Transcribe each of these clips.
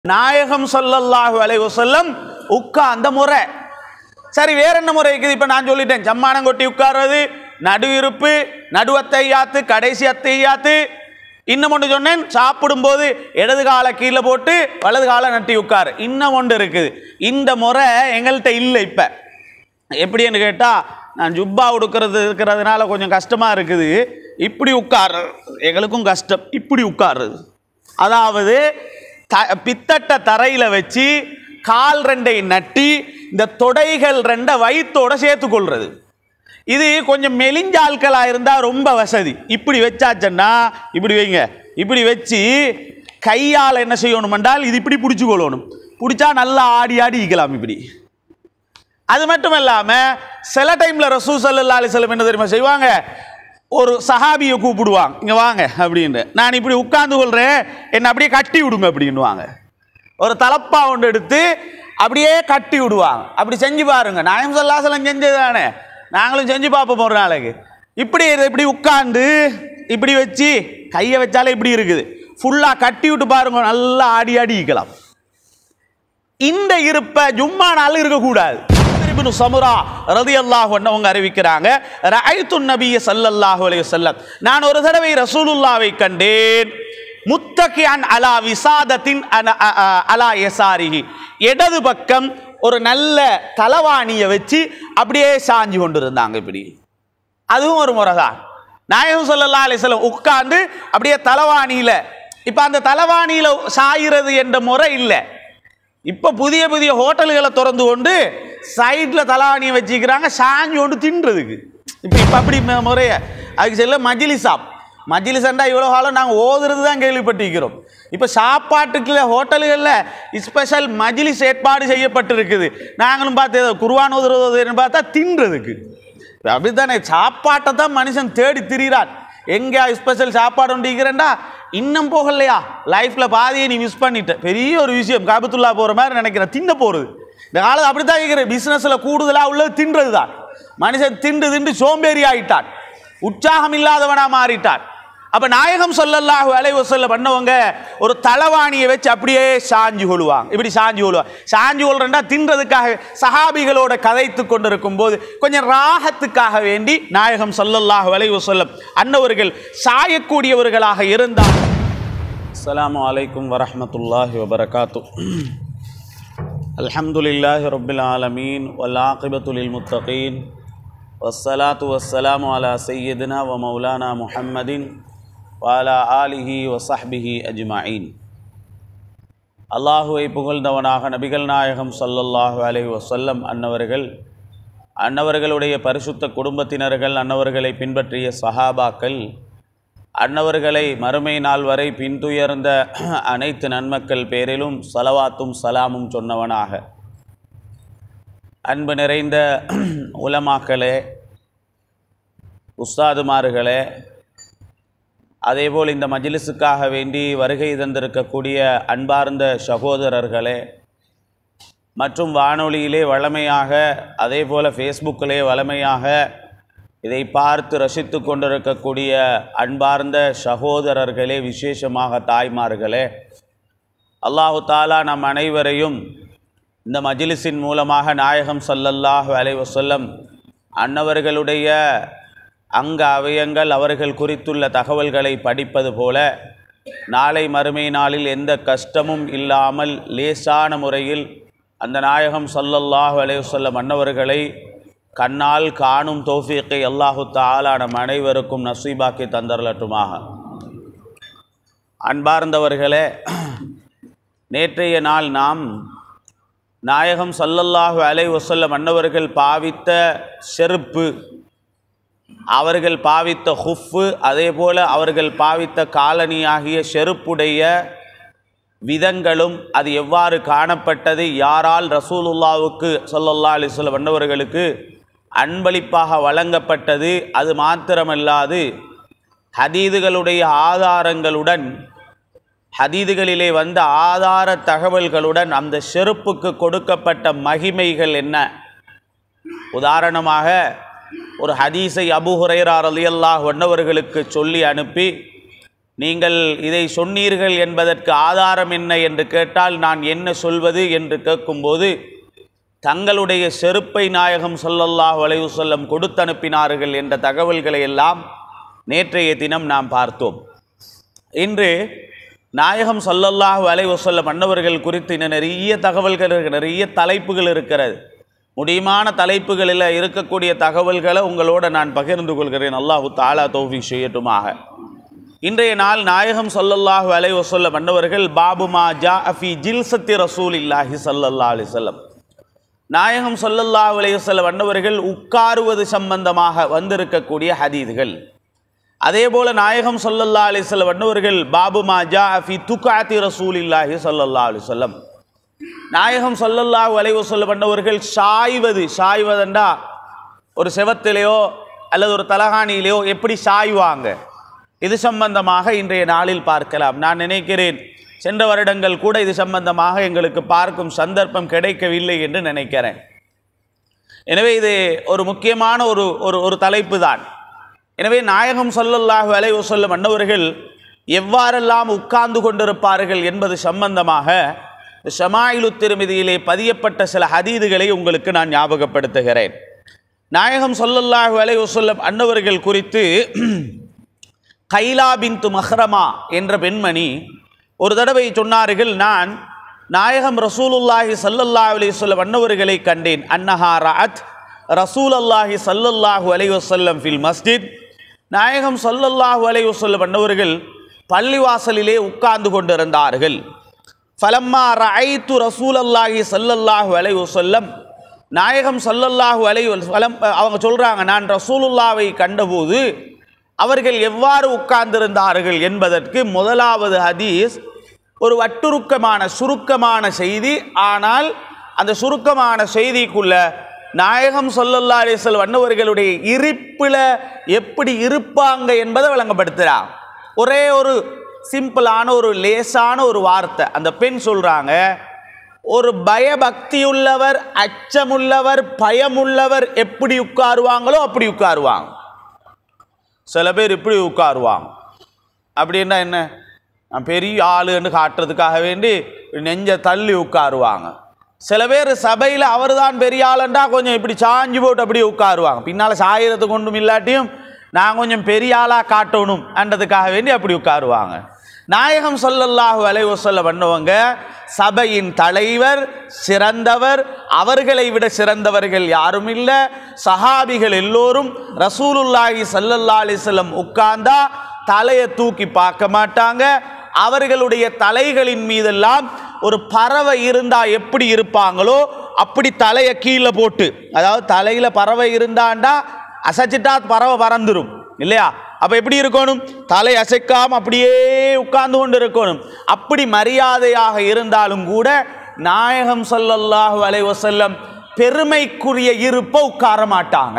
நாயகம் ஸல்லல்லாஹு அலைஹி வஸல்லம் உட்கார்ந்த முறை சரி வேற என்ன முறை இருக்குது இப்போ நான் சொல்லிட்டேன் சம்மானம் கொட்டி உட்கார்றது நடு இருப்பு நடுவத்தையாத்து கடைசி அத்தையாத்து இன்னும் ஒன்று சொன்னேன் சாப்பிடும்போது இடது காலை கீழே போட்டு வலது காலை நட்டி உட்காரு இன்னும் ஒன்று இருக்குது இந்த முறை எங்கள்கிட்ட இல்லை இப்போ எப்படின்னு கேட்டால் நான் ஜுப்பா உடுக்கிறது இருக்கிறதுனால கொஞ்சம் கஷ்டமாக இருக்குது இப்படி உட்கார்றது எங்களுக்கும் கஷ்டம் இப்படி உட்கார்றது அதாவது த பித்தட்ட தரையில் வச்சு கால் ரெண்டை நட்டி இந்த தொடைகள் ரெண்டை வயிற்றோட சேர்த்துக்கொள்றது இது கொஞ்சம் மெலிஞ்ச ஆட்களாக இருந்தால் ரொம்ப வசதி இப்படி வச்சாச்சுன்னா இப்படி வைங்க இப்படி வச்சு கையால் என்ன செய்யணும் என்றால் இது இப்படி பிடிச்சு கொள்ளணும் பிடிச்சா நல்லா ஆடி ஆடி இக்கலாம் இப்படி அது மட்டும் இல்லாமல் சில டைமில் ரசூ சல்லா அலிஸ்லம் என்ன தெரியுமா செய்வாங்க ஒரு சஹாபியை கூப்பிடுவாங்க இங்கே வாங்க அப்படின்ட்டு நான் இப்படி உட்கார்ந்து கொள்கிறேன் என்னை அப்படியே கட்டி விடுங்க அப்படின்னுவாங்க ஒரு தலப்பா ஒன்று எடுத்து அப்படியே கட்டி விடுவாங்க அப்படி செஞ்சு பாருங்க நாயம் சொல்லாசலம் செஞ்சது தானே நாங்களும் செஞ்சு பார்ப்போம் ஒரு நாளைக்கு இப்படி இதை இப்படி உட்காந்து இப்படி வச்சு கையை வச்சாலே இப்படி இருக்குது ஃபுல்லாக கட்டி விட்டு பாருங்க நல்லா ஆடி ஆடி இக்கலாம் இந்த இருப்ப ஜும்மா நாள் இருக்கக்கூடாது இப்னு சமுரா ரலியல்லாஹு அன்ஹு அவங்க அறிவிக்கிறாங்க ரஅய்து நபிய ஸல்லல்லாஹு அலைஹி வஸல்லம் நான் ஒரு தடவை ரசூலுல்லாவை கண்டேன் முத்தகியன் அலா விசாதத்தின் அன- அ- அ- அலா யசாரிஹி இடது பக்கம் ஒரு நல்ல தலவாணியை வச்சு அப்படியே சாஞ்சு கொண்டு இருந்தாங்க இப்படி அதுவும் ஒரு முறை தான் நாயகம் சொல்லல்லா அலிஸ்லம் உட்கார்ந்து அப்படியே தலவாணியில் இப்போ அந்த தலவாணியில் சாயிறது என்ற முறை இல்லை இப்போ புதிய புதிய ஹோட்டல்களை திறந்து கொண்டு சைடில் தலவாணியை வச்சுக்கிறாங்க சாஞ்சு கொண்டு தின்றதுக்கு இப்போ இப்போ அப்படி மு- முறைய அதுக்கு செல்ல மஜிலிசாப் மஜிலிசண்டா இவ்வளோ காலம் நாங்கள் ஓதுறது தான் கேள்விப்பட்டிருக்கிறோம் இப்போ சாப்பாட்டுக்குள்ள ஹோட்டல்களில் ஸ்பெஷல் மஜிலிஸ் ஏற்பாடு செய்யப்பட்டிருக்குது நாங்களும் பார்த்து ஏதோ குருவான் ஓதுறதுன்னு பார்த்தா தின்றதுக்கு அப்படித்தானே சாப்பாட்டை தான் மனுஷன் தேடி திரிகிறான் எங்கே ஸ்பெஷல் சாப்பாடு ஒன்றிக்கிறேன்டா இன்னும் போகலையா லைஃப்பில் பாதியை நீ மிஸ் பண்ணிட்ட பெரிய ஒரு விஷயம் காபத்துல்லா போகிற மாதிரி நினைக்கிறேன் தின்ன போகிறது இந்த காலத்து அப்படி தான் இருக்கிறேன் பிஸ்னஸில் கூடுதலாக உள்ளது தின்றது தான் மனுஷன் திண்டு திண்டு சோம்பேறி ஆயிட்டான் உற்சாகம் இல்லாதவனா மாறிட்டான் அப்ப நாயகம் சொல்லல்லாஹு அலைஹி வஸல்லம் பண்ணவங்க ஒரு தலவாணியை வச்சு அப்படியே சாஞ்சு கொள்வாங்க இப்படி சாஞ்சு கொள்வாங்க சாஞ்சு கொள்றேன்டா தின்றதுக்காக சஹாபிகளோட கதைத்து கொண்டிருக்கும் போது கொஞ்சம் ராகத்துக்காக வேண்டி நாயகம் சொல்லல்லாஹு அலைஹி வஸல்லம் அன்னவர்கள் சாயக்கூடியவர்களாக இருந்தார் அஸ்ஸலாமு அலைக்கும் வரஹ்மத்துல்லாஹி வபரகாத்து அல்ஹம்துலில்லாஹி ரப்பில் ஆலமீன் வல் ஆகிபத்து லில் முத்தகீன் வஸ்ஸலாத்து வஸ்ஸலாமு அலா சையிதுனா வ மௌலானா முஹம்மதின் வாலா ஆலிஹி வசஹ்பிஹி அஜ்மஈன் அல்லாஹுவை புகழ்ந்தவனாக நபிகள் நாயகம் ஸல்லல்லாஹு அலைஹி வஸல்லம் அன்னவர்கள் அன்னவர்களுடைய பரிசுத்த குடும்பத்தினர்கள் அன்னவர்களை பின்பற்றிய சஹாபாக்கள் அன்னவர்களை மறுமை நாள் வரை பின்துயர்ந்த அனைத்து நன்மக்கள் பேரிலும் சலவாத்தும் சலாமும் சொன்னவனாக அன்பு நிறைந்த உலமாக்களே உஸ்தாதுமார்களே அதேபோல் இந்த மஜ்லிஸுக்காக வேண்டி வருகை தந்திருக்கக்கூடிய அன்பார்ந்த சகோதரர்களே மற்றும் வானொலியிலே வளமையாக அதே போல் ஃபேஸ்புக்கிலே வளமையாக இதை பார்த்து ரசித்து கொண்டிருக்கக்கூடிய அன்பார்ந்த சகோதரர்களே விசேஷமாக தாய்மார்களே அல்லாஹு தாலா நம் அனைவரையும் இந்த மஜ்லிஸின் மூலமாக நாயகம் ஸல்லல்லாஹு அலைஹி வஸல்லம் அன்னவர்களுடைய அங்க அவயங்கள் அவர்கள் குறித்துள்ள தகவல்களை படிப்பது போல நாளை மறுமை நாளில் எந்த கஷ்டமும் இல்லாமல் லேசான முறையில் அந்த நாயகம் ஸல்லல்லாஹு அலைஹி வஸல்லம் அன்னவர்களை கண்ணால் காணும் தௌஃபீக்கை அல்லாஹு தாலா நம் அனைவருக்கும் நசீபாக்கி தந்தரலட்டுமாக அன்பார்ந்தவர்களே நேற்றைய நாள் நாம் நாயகம் ஸல்லல்லாஹு அலைஹி வஸல்லம் அன்னவர்கள் பாவித்த செருப்பு அவர்கள் பாவித்த ஹுஃப்பு அதே போல அவர்கள் பாவித்த காலனி ஆகிய செருப்புடைய விதங்களும் அது எவ்வாறு காணப்பட்டது யாரால் ரசூலுல்லாவுக்கு ஸல்லல்லாஹு அலைஹி வஸல்லம் அன்னவர்களுக்கு அன்பளிப்பாக வழங்கப்பட்டது அது மாத்திரமல்லாது ஹதீதுகளுடைய ஆதாரங்களுடன் ஹதீதுகளிலே வந்த ஆதார தகவல்களுடன் அந்த செருப்புக்கு கொடுக்கப்பட்ட மகிமைகள் என்ன உதாரணமாக ஒரு ஹதீஸை அபு ஹுரைரா ரலியல்லாஹு அன்னவர்களுக்கு சொல்லி அனுப்பி நீங்கள் இதை சொன்னீர்கள் என்பதற்கு ஆதாரம் என்ன என்று கேட்டால் நான் என்ன சொல்வது என்று கேட்கும்போது தங்களுடைய செருப்பை நாயகம் ஸல்லல்லாஹு அலைஹி வஸல்லம் கொடுத்தனுப்பினார்கள் என்ற தகவல்களை எல்லாம் நேற்றைய தினம் நாம் பார்த்தோம் இன்று நாயகம் ஸல்லல்லாஹு அலைஹி வஸல்லம் அன்னவர்கள் குறித்து இன்னும் நிறைய தகவல்கள் இருக்கு நிறைய தலைப்புகள் இருக்கிறது முடியுமான தலைப்புகளில் இருக்கக்கூடிய தகவல்களை உங்களோட நான் பகிர்ந்து கொள்கிறேன் அல்லாஹு தாலா தௌஃபீக் செய்யட்டுமாக இன்றைய நாள் நாயகம் ஸல்லல்லாஹு அலைஹி வஸல்லம் அன்னவர்கள் பாபு மா ஜா அஃபி ஜில்சத்தி ரசூல் இல்லாஹி ஸல்லல்லாஹு அலைஹி வஸல்லம் நாயகம் ஸல்லல்லாஹு அலைஹி வஸல்லம் அன்னவர்கள் உட்காருவது சம்பந்தமாக வந்திருக்கக்கூடிய ஹதீதுகள் அதே போல நாயகம் ஸல்லல்லாஹு அலைஹி வஸல்லம் அன்னவர்கள் பாபு மா ஜா ஃபி துகாத்தி ரசூலில்லாஹி ஸல்லல்லாஹு அலைஹி வஸல்லம் நாயகம் ஸல்லல்லாஹு அலைஹி வஸல்லம் அன்னவர்கள் சாய்வது சாய்வதண்டா ஒரு செவத்திலேயோ அல்லது ஒரு தலகாணியிலேயோ எப்படி சாய்வாங்க இது சம்பந்தமாக இன்றைய நாளில் பார்க்கலாம் நான் நினைக்கிறேன் சென்ற வருடங்கள் கூட இது சம்பந்தமாக எங்களுக்கு பார்க்கும் சந்தர்ப்பம் கிடைக்கவில்லை என்று நினைக்கிறேன் எனவே இது ஒரு முக்கியமான ஒரு ஒரு ஒரு தலைப்பு தான் எனவே நாயகம் ஸல்லல்லாஹு அலைஹி வஸல்லம் அன்னவர்கள் எவ்வாறெல்லாம் உட்கார்ந்து கொண்டிருப்பார்கள் என்பது சம்பந்தமாக ஷமாயிலு திருமதியிலே பதியப்பட்ட சில ஹதீதுகளை உங்களுக்கு நான் ஞாபகப்படுத்துகிறேன் நாயகம் ஸல்லல்லாஹு அலைஹி வஸல்லம் அன்னவர்கள் குறித்து கைலா பின்து மஹ்ரமா என்ற பெண்மணி ஒரு தடவை சொன்னார்கள் நான் நாயகம் ரசூலுல்லாஹி ஸல்லல்லாஹு அலைஹி வஸல்லம் அன்னவர்களை கண்டேன் அன்னஹா ரஅத் ரசூலல்லாஹி ஸல்லல்லாஹு அலைஹி வஸல்லம் ஃபில் மஸ்ஜித் நாயகம் ஸல்லல்லாஹு அலைஹி வஸல்லம் அன்னவர்கள் பள்ளிவாசலிலே உட்கார்ந்து கொண்டிருந்தார்கள் ஃபலம்மா ரஐத்து ரசூலல்லாஹி ஸல்லல்லாஹு அலைஹி வஸல்லம் நாயகம் ஸல்லல்லாஹு அலைஹி வஸல்லம் அவங்க சொல்றாங்க நான் ரசூலுல்லாவை கண்டபோது அவர்கள் எவ்வாறு உட்கார்ந்திருந்தார்கள் என்பதற்கு முதலாவது ஹதீஸ் ஒரு வட்டுருக்கமான சுருக்கமான செய்தி ஆனால் அந்த சுருக்கமான செய்திக்குள்ள நாயகம் சொல்லல்லா அலிசல் வண்ணவர்களுடைய இருப்பில் எப்படி இருப்பாங்க என்பதை விளங்கப்படுத்துகிறான் ஒரே ஒரு சிம்பிளான ஒரு லேசான ஒரு வார்த்தை அந்த பெண் சொல்றாங்க ஒரு பயபக்தியுள்ளவர் அச்சமுள்ளவர் பயமுள்ளவர் எப்படி உட்காருவாங்களோ அப்படி உட்காருவாங்க சில பேர் இப்படி உட்காருவாங்க அப்படின்னா என்ன நான் பெரிய ஆளுன்னு காட்டுறதுக்காக வேண்டி நெஞ்ச தள்ளி உட்காருவாங்க சில பேர் சபையில் அவர் தான் பெரிய ஆளுண்டா கொஞ்சம் இப்படி சாஞ்சு போட்டு அப்படியே உட்காருவாங்க பின்னால் சாயிரத்துக்கு ஒன்றும் இல்லாட்டியும் நான் கொஞ்சம் பெரிய ஆளாக காட்டணும் என்றதுக்காக வேண்டி அப்படி உட்காருவாங்க நாயகம் ஸல்லல்லாஹு அலைஹி வஸல்லம் பண்ணவங்க சபையின் தலைவர் சிறந்தவர் அவர்களை விட சிறந்தவர்கள் யாரும் இல்லை சஹாபிகள் எல்லோரும் ரசூலுல்லாஹி ஸல்லல்லாஹு அலைஹி வஸல்லம் உட்கார்ந்தா தலையை தூக்கி பார்க்க மாட்டாங்க அவர்களுடைய தலைகளின் மீதெல்லாம் ஒரு பறவை இருந்தா எப்படி இருப்பாங்களோ அப்படி தலையை கீழே போட்டு அதாவது தலையில பறவை இருந்தாண்டா அசைச்சிட்டா பறவை பறந்துரும் இல்லையா அப்ப எப்படி இருக்கணும் தலை அசைக்காம அப்படியே உட்கார்ந்து கொண்டு இருக்கணும் அப்படி மரியாதையாக இருந்தாலும் கூட நாயகம் ஸல்லல்லாஹு அலைஹி வஸல்லம் பெருமைக்குரிய இருப்ப உட்கார மாட்டாங்க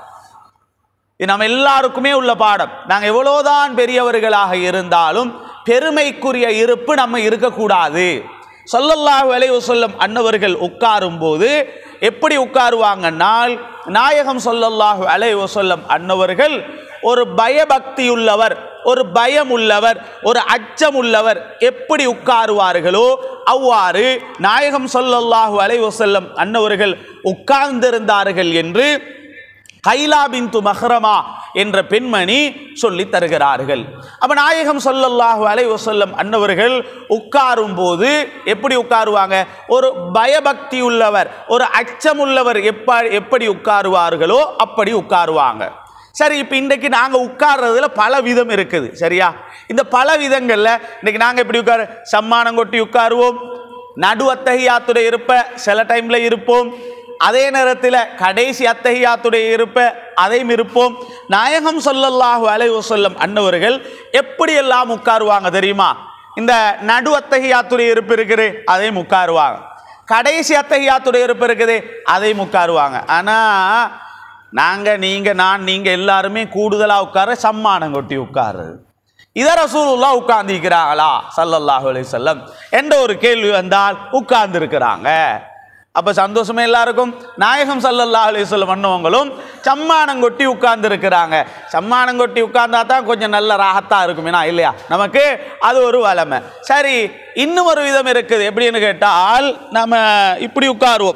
இது நம்ம எல்லாருக்குமே உள்ள பாடம் நாங்கள் எவ்வளோதான் பெரியவர்களாக இருந்தாலும் பெருமைக்குரிய இருப்பு நம்ம இருக்கக்கூடாது சொல்லல்லாஹு அலைஹி வஸல்லம் அன்னவர்கள் உட்காரும் போது எப்படி உட்காருவாங்கன்னால் நாயகம் சொல்லல்லாஹு அலைஹி வஸல்லம் அன்னவர்கள் ஒரு பயபக்தியுள்ளவர் ஒரு பயம் உள்ளவர் ஒரு அச்சம் உள்ளவர் எப்படி உட்காருவார்களோ அவ்வாறு நாயகம் சொல்லல்லாஹு அலைஹி வஸல்லம் அன்னவர்கள் உட்கார்ந்திருந்தார்கள் என்று கைலா பிந்து மஹ்ரமா என்ற பெண்மணி சொல்லி தருகிறார்கள் அப்ப நாயகம் சொல்லல்லாஹு அலைஹி வஸல்லம் அன்னவர்கள் உட்காரும் போது எப்படி உட்காருவாங்க ஒரு பயபக்தி உள்ளவர் ஒரு அச்சம் உள்ளவர் எப்ப எப்படி உட்காருவார்களோ அப்படி உட்காருவாங்க சரி இப்போ இன்றைக்கு நாங்கள் உட்கார்றதுல பல விதம் இருக்குது சரியா இந்த பல விதங்களில் இன்னைக்கு நாங்கள் எப்படி உட்காரு சம்மானம் கொட்டி உட்காருவோம் நடு அத்தகையாத்துடைய இருப்ப சில டைம்ல இருப்போம் அதே நேரத்தில் கடைசி அத்தகையாத்துடைய இருப்ப அதையும் இருப்போம் நாயகம் சொல்லல்லாஹு அலைஹி வஸல்லம் அன்னவர்கள் எப்படியெல்லாம் உட்காருவாங்க தெரியுமா இந்த நடு அத்தகையாத்துடைய இருப்பு இருக்குது அதையும் உட்காருவாங்க கடைசி அத்தகையாத்துடைய இருப்பு இருக்குது அதையும் உட்காருவாங்க ஆனால் நாங்கள் நீங்கள் நான் நீங்கள் எல்லாருமே கூடுதலாக உட்கார சம்மானம் கொட்டி உட்காருறது இதை ரசூலுல்லா உட்கார்ந்திருக்கிறாங்களா சல்லல்லாஹு அலைஹி வஸல்லம் என்ற ஒரு கேள்வி வந்தால் உட்கார்ந்து இருக்கிறாங்க அப்ப சந்தோஷமே எல்லாருக்கும் நாயகம் ஸல்லல்லாஹு அலைஹி வஸல்லம் பண்ணவங்களும் சம்மானம் கொட்டி உட்கார்ந்து இருக்கிறாங்க சம்மானம் கொட்டி உட்கார்ந்தா தான் கொஞ்சம் நல்ல ராகத்தா இருக்கும் ஏன்னா இல்லையா நமக்கு அது ஒரு வளமை சரி இன்னும் ஒரு விதம் இருக்குது எப்படின்னு கேட்டால் நம்ம இப்படி உட்காருவோம்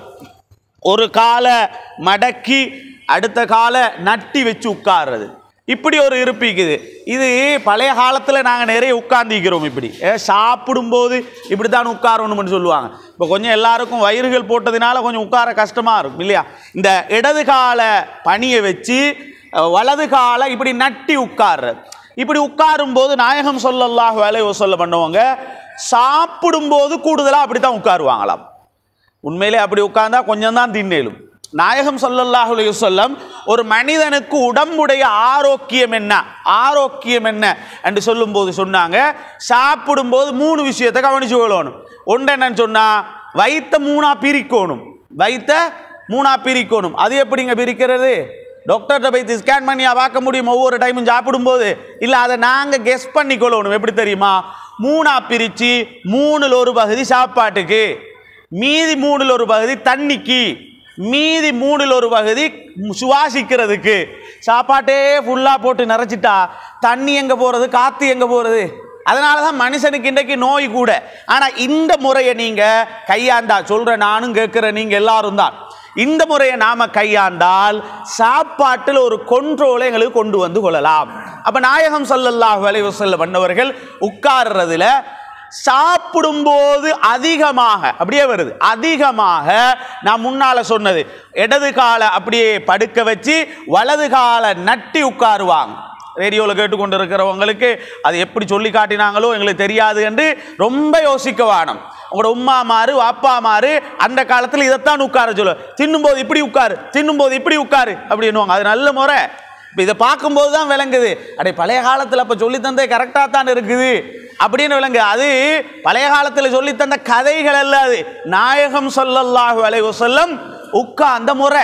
ஒரு காலை மடக்கி அடுத்த காலை நட்டி வச்சு உட்கார்றது இப்படி ஒரு இருப்பிக்குது இது பழைய காலத்தில் நாங்கள் நிறைய உட்கார்ந்திக்கிறோம் இப்படி ஏ, சாப்பிடும்போது இப்படி தான் உட்காரணும்னு சொல்லுவாங்க இப்போ கொஞ்சம் எல்லாருக்கும் வயிறுகள் போட்டதுனால கொஞ்சம் உட்கார கஷ்டமாக இருக்கும் இல்லையா இந்த இடது காலை பணியை வச்சு அஹ், வலது காலை இப்படி நட்டி உட்கார்றது இப்படி உட்காரும்போது நாயகம் ஸல்லல்லாஹு அலைஹி வஸல்லம் பண்ணுவாங்க சாப்பிடும்போது கூடுதலாக அப்படி தான் உட்காருவாங்களாம் உண்மையிலே அப்படி உட்கார்ந்தா கொஞ்சம் தான் தின்னேலும் நாயகம் ஸல்லல்லாஹு அலைஹி வஸல்லம் ஒரு மனிதனுக்கு உடம்புடைய ஆரோக்கியம் என்ன ஆரோக்கியம் என்ன என்று சொல்லும்போது சொன்னாங்க சாப்பிடும்போது மூணு விஷயத்தை கவனிச்சு கொள்ளணும் ஒன்று என்னன்னு சொன்னா வயித்தை மூணா பிரிக்கணும் வயித்த மூணா பிரிக்கணும் அது எப்படிங்க பிரிக்கிறது டாக்டர்கிட்ட போய் ஸ்கேன் பண்ணி பார்க்க முடியும் ஒவ்வொரு டைமும் சாப்பிடும்போது இல்லை அதை நாங்கள் கெஸ் பண்ணிக்கொள்ளணும் எப்படி தெரியுமா மூணா பிரித்து மூணில் ஒரு பகுதி சாப்பாட்டுக்கு மீதி மூணில் ஒரு பகுதி தண்ணிக்கு மீதி மூணில் ஒரு பகுதி சுவாசிக்கிறதுக்கு சாப்பாட்டே ஃபுல்லாக போட்டு நிறைச்சிட்டா தண்ணி எங்கே போகிறது காற்று எங்கே போகிறது அதனால தான் மனுஷனுக்கு இன்றைக்கு நோய் கூட ஆனால் இந்த முறையை நீங்கள் கையாண்டா சொல்கிறேன் நானும் கேட்குறேன் நீங்கள் எல்லாரும் தான் இந்த முறையை நாம கையாண்டால் சாப்பாட்டில் ஒரு கொண்ட்ரோலை எங்களுக்கு கொண்டு வந்து கொள்ளலாம் அப்ப நாயகம் ஸல்லல்லாஹு அலைஹி வஸல்லம் பண்ணவர்கள் உட்கார்றதுல சாப்பிடும்போது அதிகமாக அப்படியே வருது அதிகமாக நான் முன்னால சொன்னது இடது காலை அப்படியே படுக்க வச்சு வலது காலை நட்டி உட்காருவாங்க ரேடியோவில் கேட்டுக்கொண்டு இருக்கிறவங்களுக்கு அது எப்படி சொல்லி காட்டினாங்களோ எங்களுக்கு தெரியாது என்று ரொம்ப யோசிக்க வேணும் உங்களோட உம்மா மாறு அப்பா மாறு அந்த காலத்தில் இதைத்தான் உட்கார சொல்லு தின்னும்போது இப்படி உட்காரு தின்னும்போது இப்படி உட்காரு அப்படின்னுவாங்க அது நல்ல முறை இப்போ இதை பார்க்கும்போது தான் விளங்குது அடே பழைய காலத்தில் அப்போ சொல்லி தந்தே கரெக்டாக தான் இருக்குது அப்படின்னு விளங்கு அது பழைய காலத்தில் சொல்லி தந்த கதைகள் அல்ல அது நாயகம் ஸல்லல்லாஹு அலைஹி வஸல்லம் உட்கார்ந்த முறை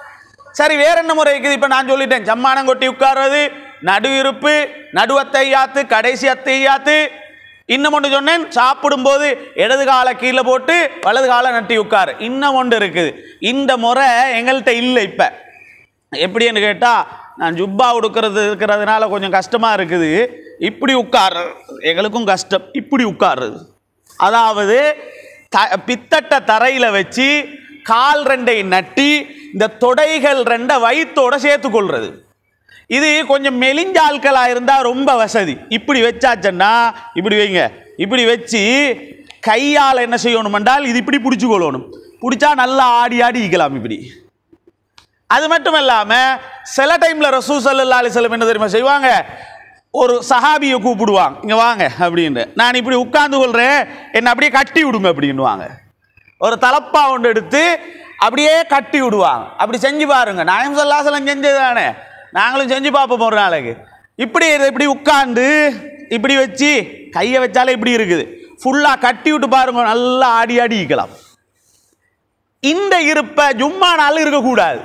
சரி வேற என்ன முறை இருக்குது இப்போ நான் சொல்லிட்டேன் சம்மானம் கொட்டி உட்கார்றது நடு இருப்பு நடுவத்தை யாத்து கடைசி அத்தை யாத்து இன்னும் ஒன்று சொன்னேன் சாப்பிடும்போது இடது காலை கீழே போட்டு வலது காலை நட்டி உட்காரு இன்னும் ஒன்று இருக்குது இந்த முறை எங்கள்கிட்ட இல்லை இப்போ எப்படின்னு கேட்டால் நான் ஜுப்பா உடுக்கிறது இருக்கிறதுனால கொஞ்சம் கஷ்டமாக இருக்குது இப்படி உட்கார்றது எங்களுக்கும் கஷ்டம் இப்படி உட்கார்றது அதாவது த பித்தட்ட தரையில் வச்சு கால் ரெண்டை நட்டி இந்த தொடைகள் ரெண்டை வயிற்றோட சேர்த்துக்கொள்றது இது கொஞ்சம் மெலிஞ்ச ஆட்களாக இருந்தால் ரொம்ப வசதி இப்படி வச்சாச்சுன்னா இப்படி வைங்க இப்படி வச்சு கையால் என்ன செய்யணும் என்றால் இது இப்படி பிடிச்சு கொள்ளணும் பிடிச்சா நல்லா ஆடி ஆடி இக்கலாம் இப்படி அது மட்டும் இல்லாம சில டைம்ல ரசூ சல்லா அலிஸ்லம் என்ன தெரியுமா செய்வாங்க ஒரு சஹாபியை கூப்பிடுவாங்க இங்க வாங்க அப்படின்ட்டு நான் இப்படி உட்கார்ந்து கொள்றேன் என்னை அப்படியே கட்டி விடுங்க அப்படின்னுவாங்க ஒரு தலப்பா ஒன்று எடுத்து அப்படியே கட்டி விடுவாங்க அப்படி செஞ்சு பாருங்க நாயம் சல்லாசலம் செஞ்சது தானே நாங்களும் செஞ்சு பார்ப்போம் ஒரு நாளைக்கு இப்படி இதை இப்படி உட்கார்ந்து இப்படி வச்சு கையை வச்சாலே இப்படி இருக்குது ஃபுல்லாக கட்டி விட்டு பாருங்க நல்லா ஆடி ஆடி இக்கலாம் இந்த இருப்பை ஜும்மா நாள் இருக்கக்கூடாது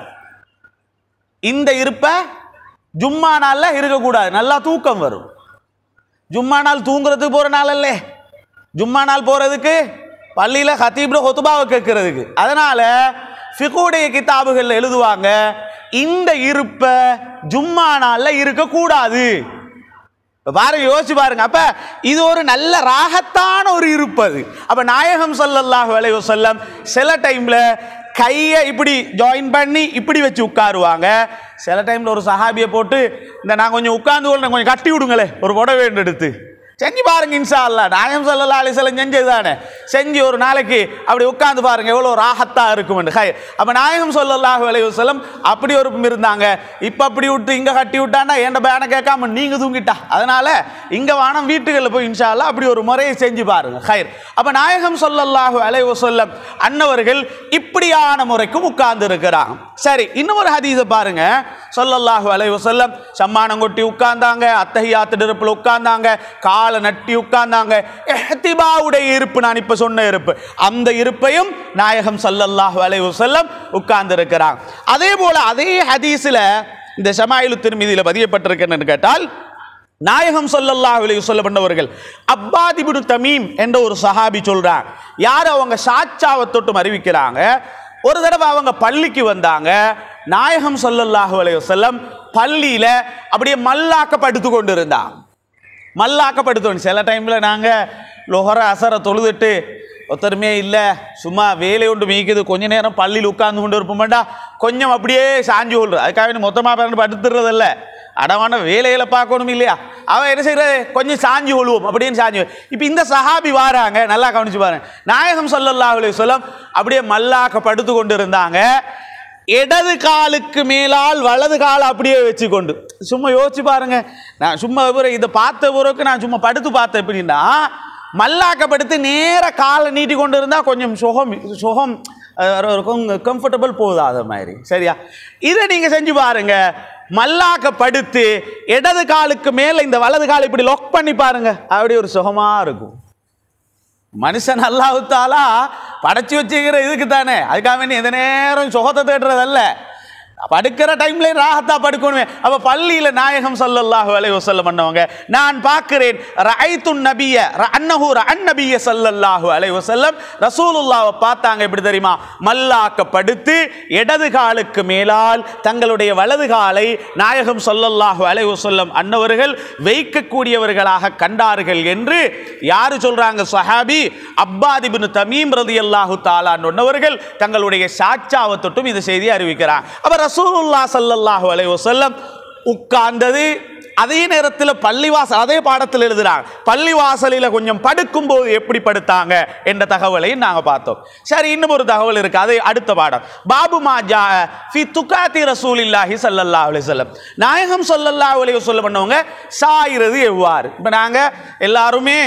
இந்த இருப்பை ஜும்மா நாளில் இருக்கக்கூடாது நல்லா தூக்கம் வரும் ஜும்மா நாள் தூங்குறதுக்கு போகிற நாள் அல்லே ஜும்மா நாள் போகிறதுக்கு பள்ளியில் ஹத்தீப்ல ஹொத்துபாவை கேட்கறதுக்கு அதனால் ஃபிகுடைய கிதாபுகளில் எழுதுவாங்க இந்த இருப்பை ஜும்மா நாளில் இருக்கக்கூடாது இப்ப பாருங்க யோசிச்சு பாருங்க அப்ப இது ஒரு நல்ல ராகத்தான ஒரு இருப்பது அப்ப நாயகம் ஸல்லல்லாஹு அலைஹி வஸல்லம் சில டைம்ல கையை இப்படி ஜாயின் பண்ணி இப்படி வச்சு உட்காருவாங்க சில டைம்ல ஒரு சஹாபியை போட்டு இந்த நான் கொஞ்சம் உட்கார்ந்து கொள்றேன் கொஞ்சம் கட்டி விடுங்களே ஒரு புடவை ஒன்று எடுத்து செஞ்சு பாருங்க இன்ஷா அல்லா நாயம் சல்லா அலிசல்லம் செஞ்சது தானே செஞ்சு ஒரு நாளைக்கு அப்படி உட்கார்ந்து பாருங்க எவ்வளோ ராகத்தா இருக்கும் ஹை அப்போ நாயகம் சொல்லல்லாஹு அலைஹி வஸல்லம் அப்படி ஒரு இருந்தாங்க இப்போ அப்படி விட்டு இங்கே கட்டி விட்டாண்டா ஏன்ட பேனை கேட்காம நீங்க தூங்கிட்டா அதனால இங்கே வானம் வீட்டுகளில் போய் இன்ஷா அல்லா அப்படி ஒரு முறையை செஞ்சு பாருங்க ஹைர் அப்போ நாயகம் சொல்லல்லாஹு அலைஹி வஸல்லம் அன்னவர்கள் இப்படியான முறைக்கும் உட்கார்ந்து இருக்கிறாங்க சரி இன்னும் ஒரு ஹதீஸை பாருங்க சொல்லல்லாஹு அலைஹி வஸல்லம் சம்மானம் கொட்டி உட்கார்ந்தாங்க அத்தஹியாத்து நெருப்பில் உட்கார்ந்தாங்க காலை நட்டி உட்கார்ந்தாங்க எஹ்திபாவுடைய இருப்பு நான் இப்ப சொன்ன இருப்பு அந்த இருப்பையும் நாயகம் ஸல்லல்லாஹு அலைஹி வஸல்லம் உட்கார்ந்து இருக்கிறாங்க அதே போல அதே ஹதீஸ்ல இந்த ஷமாயிலு திருமதியில் பதியப்பட்டிருக்கேன்னு கேட்டால் நாயகம் ஸல்லல்லாஹு அலைஹி வஸல்லம் பண்ணவர்கள் அப்பாதிபுடு தமீம் என்ற ஒரு சஹாபி சொல்றாங்க யார் அவங்க சாச்சாவை தொட்டும் அறிவிக்கிறாங்க ஒரு தடவை அவங்க பள்ளிக்கு வந்தாங்க நாயகம் ஸல்லல்லாஹு அலைஹி வஸல்லம் பள்ளியில அப்படியே மல்லாக்க படுத்து கொண்டு இருந்தாங்க மல்லாக்கப்படுத்தோம் சில டைமில் நாங்கள் லொஹர அசரை தொழுதுட்டு ஒருத்தருமே இல்லை சும்மா வேலை ஒன்று மீக்குது கொஞ்ச நேரம் பள்ளியில் உட்கார்ந்து கொண்டு இருப்போமாண்டா கொஞ்சம் அப்படியே சாஞ்சு கொள்றது அதுக்காக நீ மொத்தமாக பிறந்து படுத்துறதில்ல அடவான வேலைகளை பார்க்கணும் இல்லையா அவன் என்ன செய்யறது கொஞ்சம் சாஞ்சி கொள்வோம் அப்படின்னு சாஞ்சி இப்போ இந்த சஹாபி வாராங்க நல்லா கவனிச்சு பாருங்க நாயகம் ஸல்லல்லாஹு அலைஹி வஸல்லம் அப்படியே மல்லாக்க படுத்து கொண்டு இருந்தாங்க இடது காலுக்கு மேலால் வலது காலை அப்படியே வச்சு கொண்டு சும்மா யோசிச்சு பாருங்க நான் சும்மா ஒரு இதை பார்த்த பிறகு நான் சும்மா படுத்து பார்த்தேன் எப்படின்னா மல்லாக்கப்படுத்து நேர காலை நீட்டி கொண்டு இருந்தால் கொஞ்சம் சுகம் சுகம் அஹ், இருக்கும் கம்ஃபர்டபுள் போதாத மாதிரி சரியா இதை நீங்கள் செஞ்சு பாருங்க மல்லாக்க படுத்து இடது காலுக்கு மேலே இந்த வலது காலை இப்படி லொக் பண்ணி பாருங்க அப்படி ஒரு சுகமாக இருக்கும் மனுஷன் அல்லாஹுத்தாலா படைச்சு வச்சுக்கிற இதுக்கு தானே அதுக்காக வேண்டி எந்த நேரம் சுகத்தை தேடுறதல்ல படுக்கிற டைம்ல ராகத்தா படுக்கணுமே அப்ப பள்ளியில நாயகம் ஸல்லல்லாஹு அலைஹி வஸல்லம் பண்ணவங்க நான் பார்க்கிறேன் ரஐத்து நபிய அன்னஹு அந்நபிய ஸல்லல்லாஹு அலைஹி வஸல்லம் ரசூலுல்லாஹ்வை பார்த்தாங்க எப்படி தெரியுமா மல்லாக்க படுத்து இடது காலுக்கு மேலால் தங்களுடைய வலது காலை நாயகம் ஸல்லல்லாஹு அலைஹி வஸல்லம் அன்னவர்கள் வைக்கக்கூடியவர்களாக கண்டார்கள் என்று யாரு சொல்றாங்க சஹாபி அப்பாத் இப்னு தமீம் ரலியல்லாஹு தஆலா அன்னவர்கள் தங்களுடைய சாட்சாவை தொட்டும் இந்த செய்தியை அறிவிக்கிறார் அப்ப ரசூலுல்லாஹ் ஸல்லல்லாஹு அலைஹி வஸல்லம் உட்கார்ந்தது அதே நேரத்தில் பள்ளிவாசல் அதே பாடத்தில் எழுதுறாங்க பள்ளிவாசலில் கொஞ்சம் படுக்கும்போது எப்படி படுத்தாங்க என்ற தகவலையும் நாங்கள் பார்த்தோம் சரி இன்னும் ஒரு தகவல் இருக்கு அது அடுத்த பாடம் பாபு மாஜா ஃபி துகாத்தி ரசூலில்லாஹி ஸல்லல்லாஹு அலைஹி வஸல்லம் நாயகம் ஸல்லல்லாஹு அலைஹி வஸல்லம் பண்ணவங்க சாயிறது எவ்வாறு இப்போ நாங்கள் எல்லாருமே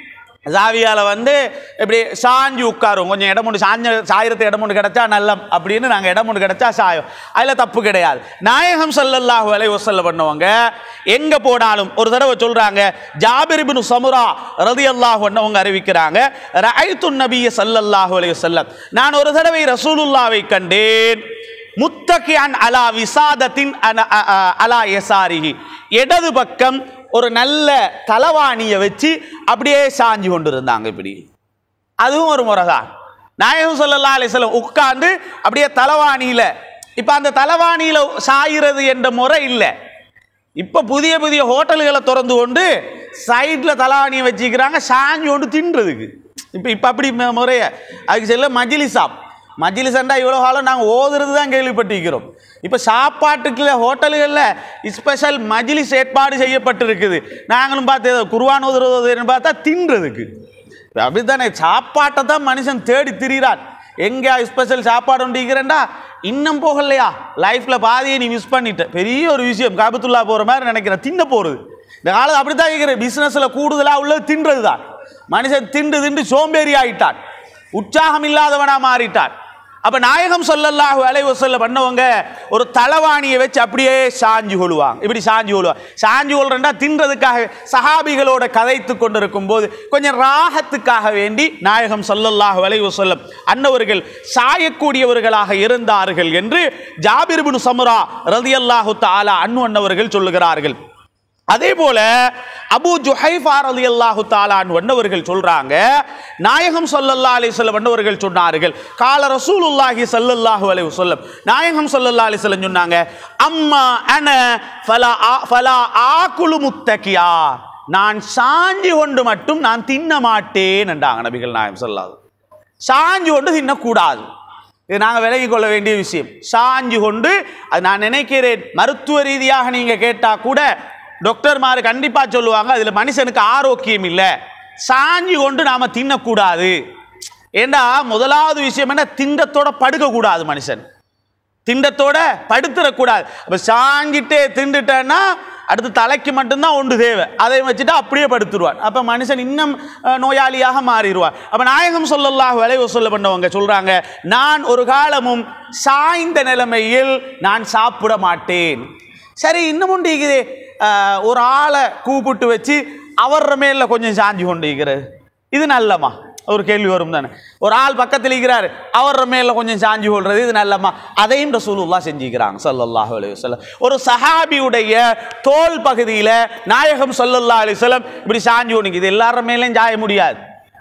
ஜாவியால வந்து இப்படி சாஞ்சு உட்காரும் கொஞ்சம் இடம் ஒன்று சாஞ்ச சாயிரத்து இடம் ஒன்று கிடைச்சா நல்லம் அப்படின்னு நாங்கள் இடம் ஒன்று கிடைச்சா சாயம் அதில் தப்பு கிடையாது நாயகம் ஸல்லல்லாஹு அலைஹி வஸல்லம் பண்ணுவாங்க எங்கே போனாலும் ஒரு தடவை சொல்கிறாங்க ஜாபிர் இப்னு சமுரா ரலியல்லாஹு அன்ஹு அறிவிக்கிறாங்க ரஐத்து நபிய ஸல்லல்லாஹு அலைஹி வஸல்லம் நான் ஒரு தடவை ரசூலுல்லாவை கண்டேன் முத்தகியான் அலா விசாதத்தின் அன- அ- அ- அலா எசாரிஹி இடது பக்கம் ஒரு நல்ல தலவாணியை வச்சு அப்படியே சாஞ்சு கொண்டு இருந்தாங்க இப்படி அதுவும் ஒரு முறை தான் நாயகம் ஸல்லல்லாஹு அலைஹி வஸல்லம் உட்கார்ந்து அப்படியே தலவாணியில இப்போ அந்த தலவாணியில சாயிறது என்ற முறை இல்லை இப்போ புதிய புதிய ஹோட்டல்களை திறந்து கொண்டு சைடில் தலவாணியை வச்சுக்கிறாங்க சாஞ்சு கொண்டு தின்றதுக்கு இப்போ இப்போ அப்படி மு- முறைய அதுக்கு செல்ல மஜிலிசாப் மஜிலிசண்டா இவ்வளோ காலம் நாங்கள் ஓதுறது தான் கேள்விப்பட்டிருக்கிறோம் இப்போ சாப்பாட்டுக்குள்ள ஹோட்டல்களில் ஸ்பெஷல் மஜிலிஸ் ஏற்பாடு செய்யப்பட்டிருக்குது நாங்களும் பார்த்து ஏதோ குருவான் ஓதுறதுன்னு பார்த்தா தின்றதுக்கு அப்படித்தானே சாப்பாட்டை தான் மனுஷன் தேடி திரிகிறான் எங்கே ஸ்பெஷல் சாப்பாடு ஒன்றிக்கிறேன்டா இன்னும் போகலையா லைஃப்பில் பாதியை நீ மிஸ் பண்ணிட்ட பெரிய ஒரு விஷயம் காபத்துல்லா போகிற மாதிரி நினைக்கிறேன் தின்ன போகிறது இந்த காலத்து அப்படி தான் இருக்கிற பிஸ்னஸில் கூடுதலாக உள்ளது தின்றது தான் மனுஷன் திண்டு திண்டு சோம்பேறி ஆயிட்டான் உற்சாகம் இல்லாதவனா மாறிட்டான் அப்ப நாயகம் ஸல்லல்லாஹு அலைஹி வஸல்லம் பண்ணவங்க ஒரு தலவாணியை வச்சு அப்படியே சாஞ்சு கொள்வாங்க இப்படி சாஞ்சு கொள்வாங்க சாஞ்சு கொள்றேன்டா தின்றதுக்காக சஹாபிகளோட கதைத்து கொண்டிருக்கும் போது கொஞ்சம் ராகத்துக்காக வேண்டி நாயகம் ஸல்லல்லாஹு அலைஹி வஸல்லம் அன்னவர்கள் சாயக்கூடியவர்களாக இருந்தார்கள் என்று ஜாபிர் இப்னு சமுரா ரலியல்லாஹு தஆலா அன்னு அன்னவர்கள் சொல்லுகிறார்கள் அதே போல அபு ஜுஹைஃபா ரலியல்லாஹு தஆலா அன்னவர்கள் சொல்றாங்க நாயகம் ஸல்லல்லாஹு அலைஹி வஸல்லம் அன்னவர்கள் சொன்னார்கள் கால ரசூலுல்லாஹி ஸல்லல்லாஹு அலைஹி வஸல்லம் நாயகம் ஸல்லல்லாஹு அலைஹி வஸல்லம் சொன்னாங்க அம்மா அன ஃபலா ஆ- ஃபலா ஆகுலு முத்தகியா நான் சாஞ்சி கொண்டு மட்டும் நான் தின்ன மாட்டேன் என்றாங்க நபிகள் நாயகம் ஸல்லல்லாஹு அலைஹி வஸல்லம். சாஞ்சு கொண்டு தின்னக்கூடாது இது நாங்கள் விலகிக் கொள்ள வேண்டிய விஷயம் சாஞ்சு கொண்டு அது நான் நினைக்கிறேன் மருத்துவ ரீதியாக நீங்கள் கேட்டால் கூட டாக்டர்மார் கண்டிப்பாக சொல்லுவாங்க அதில் மனுஷனுக்கு ஆரோக்கியம் இல்லை சாஞ்சு கொண்டு நாம் தின்னக்கூடாது ஏண்டா முதலாவது விஷயம் என்ன திண்டத்தோட படுக்கக்கூடாது மனுஷன் திண்டத்தோட படுத்துடக்கூடாது அப்போ சாஞ்சிட்டே திண்டுட்டேன்னா அடுத்து தலைக்கு மட்டும்தான் ஒன்று தேவை அதை வச்சுட்டு அப்படியே படுத்துருவான் அப்போ மனுஷன் இன்னும் அஹ், நோயாளியாக மாறிடுவான் அப்போ நாயகம் ஸல்லல்லாஹு அலைஹி வஸல்லம் பண்ணவங்க சொல்கிறாங்க நான் ஒரு காலமும் சாய்ந்த நிலைமையில் நான் சாப்பிட மாட்டேன் சரி இன்னும் ஒன்று இருக்குது அஹ், ஒரு ஆளை கூப்பிட்டு வச்சு அவர்ற மேல கொஞ்சம் சாஞ்சு கொண்டு இருக்கிறது இது நல்லமா ஒரு கேள்வி வரும் தானே ஒரு ஆள் பக்கத்தில் இருக்கிறாரு அவர் மேல கொஞ்சம் சாஞ்சி கொள்றது இது நல்லம்மா அதையும் ரசூலுல்லாஹ் செஞ்சுக்கிறாங்க ஸல்லல்லாஹு அலைஹி வஸல்லம் ஒரு சஹாபியுடைய தோல் பகுதியில நாயகம் ஸல்லல்லாஹு அலைஹி வஸல்லம் இப்படி சாஞ்சி கொண்டு இது எல்லார மேலேயும் சாய முடியாது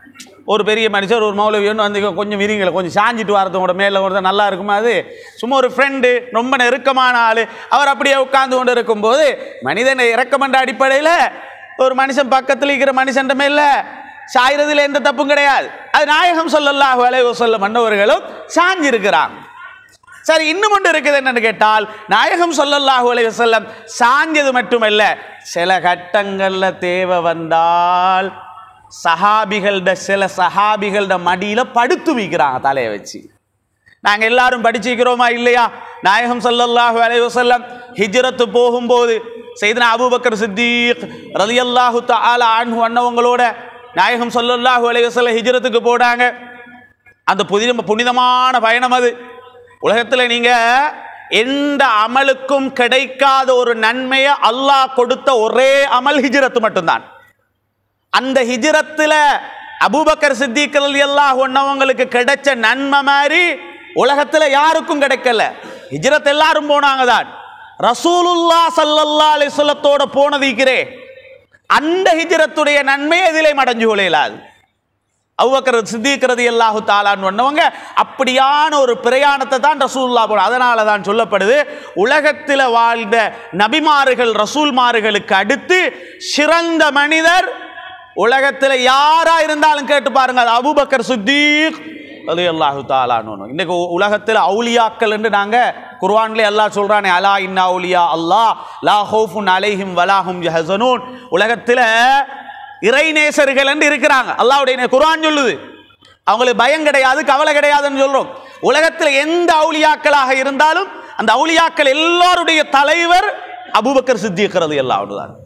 ஒரு பெரிய மனுஷர் ஒரு மௌலவியன்னு வந்து கொஞ்சம் விரிங்களை கொஞ்சம் சாஞ்சிட்டு வரது மேலே ஒரு நல்லா இருக்குமா அது சும்மா ஒரு ஃப்ரெண்டு ரொம்ப நெருக்கமான ஆள் அவர் அப்படியே உட்கார்ந்து கொண்டு இருக்கும்போது மனிதனை இறக்கமன்ற அடிப்படையில் ஒரு மனுஷன் பக்கத்தில் இருக்கிற மனுஷன் மேல சாயறதுல எந்த தப்பும் கிடையாது அது நாயகம் சொல்லல்லாஹு அலைஹி வஸல்லம் மன்னவர்களும் சாஞ்சிருக்கிறாங்க சரி இன்னும் ஒன்று இருக்குது என்னன்னு கேட்டால் நாயகம் சொல்லல்லாஹு அலைஹி வஸல்லம் சாஞ்சது மட்டுமல்ல சில கட்டங்கள்ல தேவை வந்தால் சஹாபிகள்ட சில சஹாபிகள்ட மடியில படுத்து வைக்கிறாங்க தலையை வச்சு நாங்க எல்லாரும் படிச்சிருக்கிறோமா இல்லையா நாயகம் ஸல்லல்லாஹு அலைஹி வஸல்லம் ஹிஜ்ரத்து போகும்போது செய்தனா அபூபக்கர் சித்திக் ரலியல்லாஹு தஆலா அன்ஹு அன்னவங்களோட நாயகம் ஸல்லல்லாஹு அலைஹி வஸல்லம் ஹிஜ்ரத்துக்கு போனாங்க அந்த புனித புனிதமான பயணம் அது உலகத்தில் நீங்க எந்த அமலுக்கும் கிடைக்காத ஒரு நன்மையை அல்லாஹ் கொடுத்த ஒரே அமல் ஹிஜ்ரத்து மட்டும்தான் அந்த ஹிஜ்ரத்தில் அபூபக்கர் சித்திக் ரலியல்லாஹு ஒன்னவங்களுக்கு கிடைச்ச நன்மை மாதிரி உலகத்தில் யாருக்கும் கிடைக்கல ஹிஜ்ரத் எல்லாரும் போனாங்க தான் ரசூலுல்லா சல்லல்லா அலிஸ்லத்தோட போனதிக்கிறே அந்த ஹிஜ்ரத்துடைய நன்மை எதிலே மடஞ்சு கொள்ளையிலாது அவ்வக்கர் சித்திக்கிறது எல்லாஹு தாலான்னு சொன்னவங்க அப்படியான ஒரு பிரயாணத்தை தான் ரசூல்லா போன அதனால தான் சொல்லப்படுது உலகத்தில் வாழ்ந்த நபிமார்கள் ரசூல்மார்களுக்கு அடுத்து சிறந்த மனிதர் உலகத்தில் யாரா இருந்தாலும் கேட்டு பாருங்க அது அபூபக்கர் சித்தீக் அது அல்லாஹு தாலான்னு இன்னைக்கு உலகத்தில் அவுலியாக்கள் என்று நாங்க குர்ஆன்ல அல்லாஹ் சொல்றானே அலா இன்னா அவுலியா அல்லாஹ் லா ஹௌஃபுன் அலைஹிம் வலாஹும் யஹ்சனூன் உலகத்தில் இறைநேசர்கள் என்று இருக்கிறாங்க அல்லாஹ்வுடைய குர்ஆன் சொல்லுது அவங்களுக்கு பயம் கிடையாது கவலை கிடையாதுன்னு சொல்றோம் உலகத்தில் எந்த அவுலியாக்களாக இருந்தாலும் அந்த அவுலியாக்கள் எல்லாருடைய தலைவர் அபூபக்கர் சித்திக் ரலியல்லாஹு தான்